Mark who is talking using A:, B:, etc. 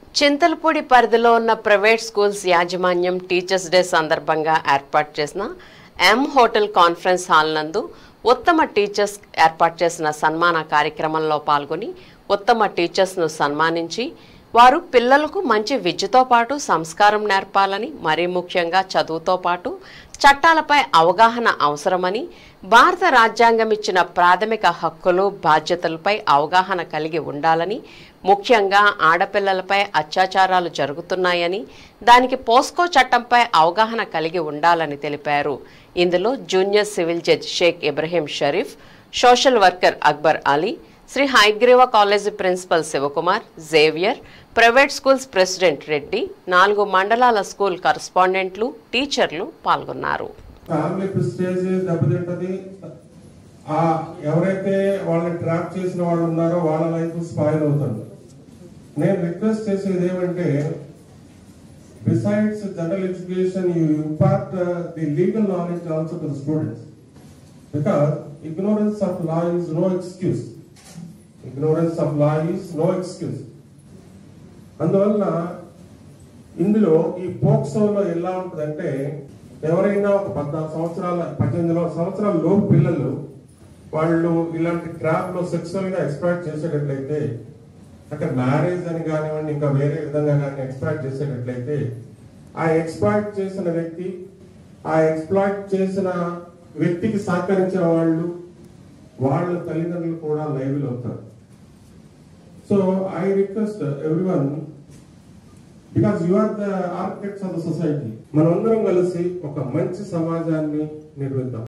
A: చింతలపూడి పరిధిలో ఉన్న private schools యాజమాన్యం టీచర్స్ డే సందర్భంగా ఏర్పాటు చేసిన ఎం హోటల్ కాన్ఫరెన్స్ హాల్ నందు ఉత్తమ టీచర్స్ ఏర్పాటు చేసిన సన్మాన కార్యక్రమంలో పాల్గొని ఉత్తమ టీచర్స్ను సన్మానించి వారు పిల్లలకు మంచి విద్యతో పాటు సంస్కారం నేర్పాలని మరీ ముఖ్యంగా చదువుతో పాటు చట్టాలపై అవగాహన అవసరమని భారత రాజ్యాంగం ఇచ్చిన ప్రాథమిక హక్కులు బాధ్యతలపై అవగాహన కలిగి ఉండాలని ముఖ్యంగా ఆడపిల్లలపై అత్యాచారాలు జరుగుతున్నాయని దానికి పోస్కో చట్టంపై అవగాహన కలిగి ఉండాలని తెలిపారు ఇందులో junior civil judge Sheikh Ibrahim Sharif social worker Akbar Ali Shri Hayagreeva college principal Shivakumar Xavier private schools president Reddy నాలుగు మండలాల స్కూల్ కరస్పాండెంట్లు టీచర్లు పాల్గొన్నారు
B: ఫ్యామిలీ ప్రెస్టేజ్ దెబ్బతింటది ఆ ఎవరైతే వాళ్ళని ట్రాప్ చేసిన వాళ్ళు ఉన్నారో వాళ్ళ లైఫ్ స్పాయిల్ అవుతుంది నేను రిక్వెస్ట్ చేసేది ఏమంటే besides general education you impart the legal knowledge also to the students because ignorance of law is no excuse ignorance of law is no excuse అందువల్ల ఇందులో ఈ పోక్సోలో ఎలా ఉంటుందంటే ఎవరైనా ఒక పద్నాలుగు సంవత్సరాల పద్దెనిమిది సంవత్సరాల లోపు పిల్లలు వాళ్ళు ఇలాంటి ట్రాప్ లో సెక్సువల్ గా ఎక్స్ప్లాయిట్ చేసేటట్లయితే అంటే మ్యారేజ్ అని కానివ్వండి ఇంకా వేరే విధంగా కానీ ఎక్స్ప్లాయిట్ చేసేటట్లయితే ఆ ఎక్స్ప్లాయిట్ చేసిన వ్యక్తి ఆ ఎక్స్ప్లాయిట్ చేసిన వ్యక్తికి సహకరించిన వాళ్ళు వాళ్ళ తల్లిదండ్రులు కూడా లైవ్లు అవుతారు so I request everyone because you are the architects of the society మనందరం కలిసి ఒక మంచి సమాజాన్ని నిర్మిద్దాం